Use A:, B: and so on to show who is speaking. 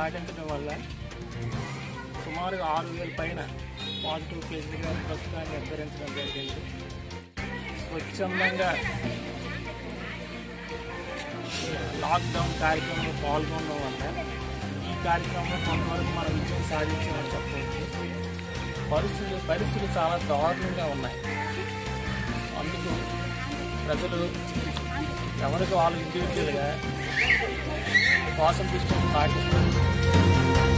A: పాటించడం వల్ల సుమారుగా ఆరు వేల పైన పాజిటివ్ కేసులుగా ప్రస్తుతానికి నిర్ధారించడం జరిగింది స్వచ్ఛందంగా లాక్డౌన్ కార్యక్రమంలో పాల్గొనడం వల్ల ఈ కార్యక్రమంలో కొంతవరకు మనం విజయం సాధించామని చెప్పవచ్చు పరిస్థితులు పరిస్థితులు చాలా దారుణంగా ఉన్నాయి అందుకు ప్రజలు ఎవరికి వాళ్ళు ఇండివిజువల్గా సోషల్ డిస్టెన్స్ పాటిస్తూ